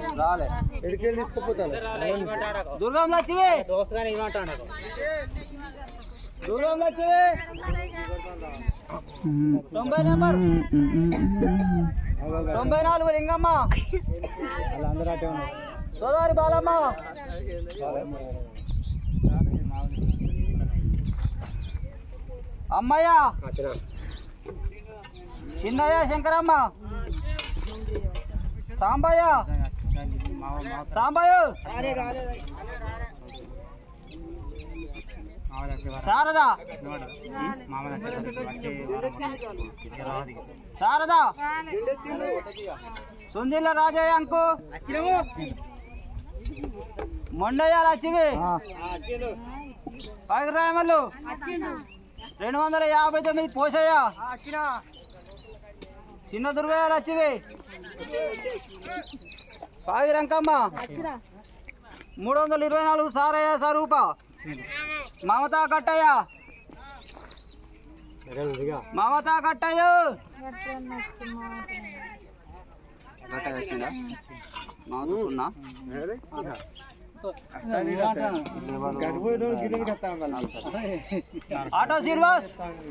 ఎడికెళ్ళి తీసుకుపోతాను దుర్గం లక్ష్మి దుర్గం లక్ష్మి తొంభై నెంబర్ తొంభై నాలుగు లింగమ్మ వాళ్ళందరూ అటే ఉన్నారు సోదరి బాలమ్మ అమ్మయ్య చిన్నయ్య శంకరమ్మ సాంబయ్య సాంబయ్య శారద శారద సుందిల్ల రాజయ్య అంకు మొండయ్య లక్ష్మి పైకి రాయమల్లు రెండు వందల యాభై తొమ్మిది పోసయ్య చిన్న దుర్గయ్య లక్ష్మి పాగి రంకమ్మ మూడు వందల ఇరవై నాలుగు సారయ్య స్వరూప మమతా కట్టయ్య మమతా కట్టయ్య ఉన్నా ఆటో శ్రీనివాస్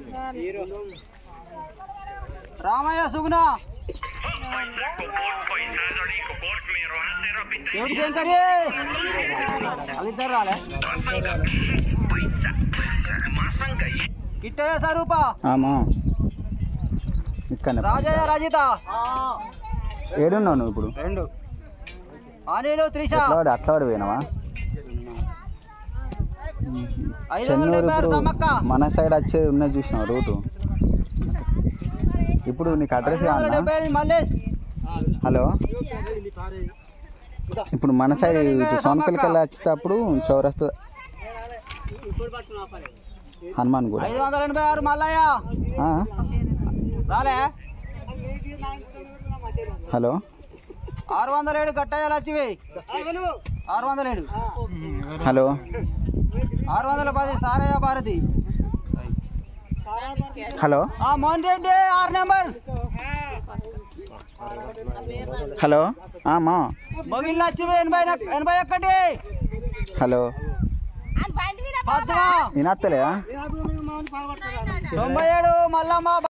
రామయ్య సుగుణ ఏమిటి శంకరి వాళ్ళిద్దరు రాలే కిట్టయ్య స్వరూప ఆమా ఇక్కడ రాజయ్య రజిత ఏడున్నావు నువ్వు ఇప్పుడు రెండు అనిలు త్రిష ఎట్లా వాడు అట్లా వాడు పోయినావా ఐదు వందల చెన్నూరు డెబ్బై ఆరు ఇప్పుడు సమ్మక్క మన సైడ్ వచ్చేది ఉన్నది చూసినావు రూటు ఇప్పుడు నీకు అడ్రస్ ఐదు వందల కావాలన్నా డెబ్బై ఐదు మల్లేష్ హలో ఇప్పుడు మన సైడ్ ఇటు సోనపల్లికి వచ్చేటప్పుడు చౌరస్తా హనుమాన్ కూడా ఐదు వందల ఎనభై ఆరు మల్లయ్య ఆ? రాలే హలో ఆరు వందల ఏడు గట్టయ్య లక్ష్మి ఆరు వందల ఏడు హలో ఆరు వందల పది సారయ్య భారతి హలో ఆ మోహన్ రెడ్డి ఆరు నెంబర్ హలో ఆ, మా మొగిల్ లక్ష్మి ఎనభై నక్- ఎనభై ఒక్కటి హలో పద్మ వినత్తలేదా తొంభై ఏడు మల్లమ్మ